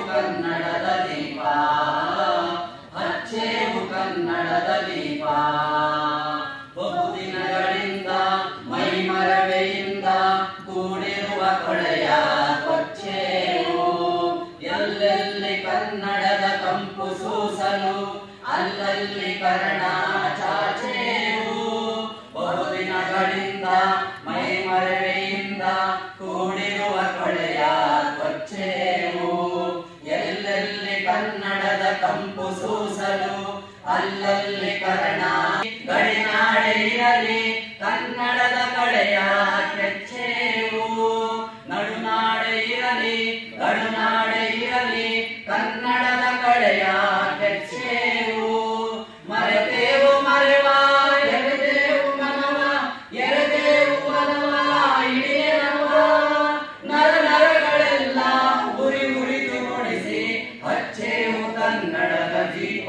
ಕನ್ನಡದ ದೀಪ ಹಚ್ಚೇವು ಕನ್ನಡದ ದೀಪ ಬಹುದಿನಗಳಿಂದ ಮೈಮರವೆಯಿಂದ ಕೂಡಿರುವ ಕೊಳೆಯ ಕೊಚ್ಚೇವು ಎಲ್ಲೆಲ್ಲಿ ಕನ್ನಡದ ಕಂಪು ಸೂಸಲು ಅಲ್ಲಲ್ಲಿ ಕರ್ಣ ಚಾಚೇವು ಬಹುದಿನಗಳಿಂದ ಮೈಮರವೆಯಿಂದ ಕೂಡಿರುವ ಕೊಳೆಯ ಕೊಚ್ಚೇವು ಎಲ್ಲೆಲ್ಲಿ ಕನ್ನಡದ ಕಂಪು ಸೂಸಲು ಅಲ್ಲಲ್ಲಿ ಕರ್ಣ ಗಡಿನಾಡೆ ಇರಲಿ ಕನ್ನಡದ ಕಡೆಯ ಕೆಚ್ಚೇವು ನಡುನಾಡೆ ಇರಲಿ ಗಡುನಾಡೆ ಇರಲಿ ಕನ್ನಡದ ಕಡೆಯ ಕೆಚ್ಚೇವು ಮರೆತೇವು ಮರೆವ ಎರೆದೇವು ಮನವ ಎರೆದೇವು ಮನವ ಇಡಿಯನವ ನರ ನರಗಳೆಲ್ಲ ಉರಿ ಉರಿದು ನುಡಿಸಿ ಹಚ್ಚೇವು ಕನ್ನಡದ ದೀಪ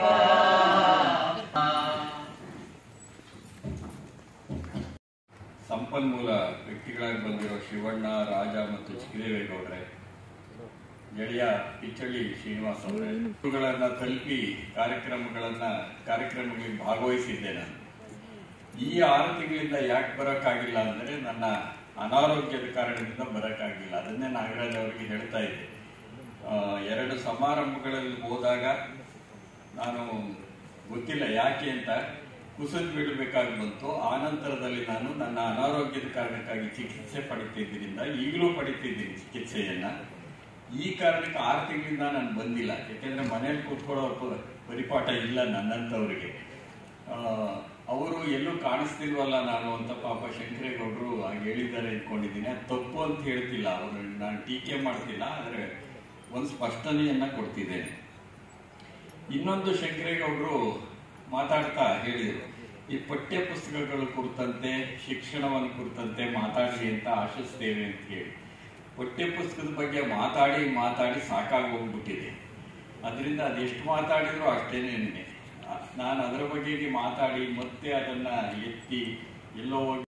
ಸಂಪನ್ಮೂಲ ವ್ಯಕ್ತಿಗಳಾಗಿ ಬಂದಿರೋ ಶಿವಣ್ಣ ರಾಜ ಮತ್ತು ಚಿಕ್ಕದೇವೇಗೌಡ್ರೆ ಗೆಳೆಯ ಪಿಚ್ಚಳ್ಳಿ ಶ್ರೀನಿವಾಸ್ ಅವರೇ ಇವುಗಳನ್ನ ತಲುಪಿ ಕಾರ್ಯಕ್ರಮಗಳನ್ನ ಕಾರ್ಯಕ್ರಮಗಳಿಗೆ ಭಾಗವಹಿಸಿದ್ದೆ ನಾನು ಈ ಆರು ತಿಂಗಳಿಂದ ಯಾಕೆ ಬರೋಕ್ಕಾಗಿಲ್ಲ ಅಂದರೆ ನನ್ನ ಅನಾರೋಗ್ಯದ ಕಾರಣದಿಂದ ಬರೋಕ್ಕಾಗಿಲ್ಲ ಅದನ್ನೇ ನಾಗರಾಜ್ ಅವರಿಗೆ ಹೇಳ್ತಾ ಇದ್ದೆ ಆ, ಎರಡು ಸಮಾರಂಭಗಳಲ್ಲಿ ಹೋದಾಗ ನಾನು ಗೊತ್ತಿಲ್ಲ ಯಾಕೆ ಅಂತ ಕುಸಿದು ಬೀಳಬೇಕಾಗಿ ಬಂತು ಆ ನಂತರದಲ್ಲಿ ನಾನು ನನ್ನ ಅನಾರೋಗ್ಯದ ಕಾರಣಕ್ಕಾಗಿ ಚಿಕಿತ್ಸೆ ಪಡಿತಿದ್ದರಿಂದ ಈಗಲೂ ಪಡಿತಿದ್ದೀನಿ ಚಿಕಿತ್ಸೆಯನ್ನ ಈ ಕಾರಣಕ್ಕೆ ಆರು ತಿಂಗಳಿಂದ ನಾನು ಬಂದಿಲ್ಲ ಯಾಕೆಂದ್ರೆ ಮನೇಲಿ ಕೂತ್ಕೊಳ್ಳೋ ಪ- ಪರಿಪಾಠ ಇಲ್ಲ ನನ್ನಂತವರಿಗೆ ಅವರು ಎಲ್ಲೂ ಕಾಣಿಸ್ತಿಲ್ವಲ್ಲ ನಾನು ಅಂತ ಪಾಪ ಶಂಕರೇಗೌಡರು ಹಾಗೆ ಹೇಳಿದ್ದಾರೆ ಅಂದ್ಕೊಂಡಿದ್ದೀನಿ ಅದು ತಪ್ಪು ಅಂತ ಹೇಳ್ತಿಲ್ಲ ಅವರು ನಾನು ಟೀಕೆ ಮಾಡ್ತಿಲ್ಲ ಆದರೆ ಒಂದು ಸ್ಪಷ್ಟನೆಯನ್ನ ಕೊಡ್ತಿದ್ದೇನೆ ಇನ್ನೊಂದು ಶಂಕರೇಗೌಡರು ಮಾತಾಡ್ತಾ ಹೇಳಿದರು ಈ ಪಠ್ಯ ಪುಸ್ತಕಗಳ ಕುರಿತಂತೆ ಶಿಕ್ಷಣವನ್ನು ಕುರಿತಂತೆ ಮಾತಾಡಲಿ ಅಂತ ಆಶಿಸ್ತೇವೆ ಅಂತ ಹೇಳಿ ಪಠ್ಯ ಪುಸ್ತಕದ ಬಗ್ಗೆ ಮಾತಾಡಿ ಮಾತಾಡಿ ಸಾಕಾಗಿ ಹೋಗ್ಬಿಟ್ಟಿದೆ ಅದರಿಂದ ಅದೆಷ್ಟು ಮಾತಾಡಿದ್ರು ಅಷ್ಟೇನೆ ನಾನು ಅದರ ಬಗ್ಗೆ ಮಾತಾಡಿ ಮತ್ತೆ ಅದನ್ನ ಎತ್ತಿ ಎಲ್ಲೋ ಹೋಗಿ